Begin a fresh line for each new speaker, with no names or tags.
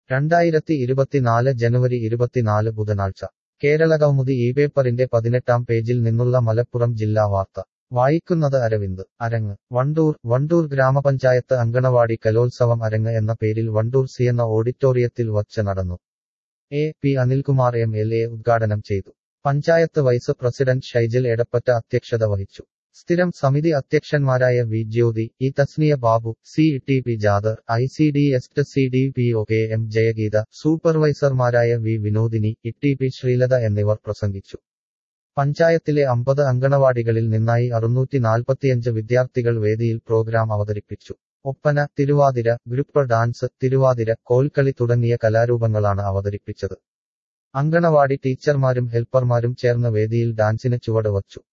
രണ്ടായിരത്തി ഇരുപത്തിനാല് ജനുവരി ഇരുപത്തിനാല് ബുധനാഴ്ച കേരള കൗമുദി ഈ പേപ്പറിന്റെ പതിനെട്ടാം പേജിൽ നിന്നുള്ള മലപ്പുറം ജില്ലാ വാർത്ത വായിക്കുന്നത് അരവിന്ദ് അരങ്ങ് വണ്ടൂർ വണ്ടൂർ ഗ്രാമപഞ്ചായത്ത് അങ്കണവാടി കലോത്സവം അരങ്ങ് എന്ന പേരിൽ വണ്ടൂർ സിയെന്ന ഓഡിറ്റോറിയത്തിൽ വച്ച് നടന്നു A P Anilkumar M L A ഉദ്ഘാടനം ചെയ്തു പഞ്ചായത്ത് വൈസ് പ്രസിഡന്റ് ഷൈജൽ എടപ്പറ്റ അധ്യക്ഷത വഹിച്ചു സ്ഥിരം സമിതി അധ്യക്ഷന്മാരായ V Jyothi E Thasniya Babu C T P Jadar I C D S C D P O K M Jayageetha സൂപ്പർവൈസർമാരായ V Vinodini E T P Sreelatha എന്നിവർ പ്രസംഗിച്ചു പഞ്ചായത്തിലെ അമ്പത് അങ്കണവാടികളിൽ നിന്നായി അറുന്നൂറ്റി നാൽപ്പത്തിയഞ്ച് വിദ്യാർത്ഥികൾ വേദിയിൽ പ്രോഗ്രാം അവതരിപ്പിച്ചു ഒപ്പന തിരുവാതിര ഗ്രൂപ്പ് ഡാൻസ് തിരുവാതിര കോൽക്കളി തുടങ്ങിയ കലാരൂപങ്ങളാണ് അവതരിപ്പിച്ചത് അങ്കണവാടി ടീച്ചർമാരും ഹെൽപ്പർമാരും ചേർന്ന് വേദിയിൽ ഡാൻസിന് ചുവട് വച്ചു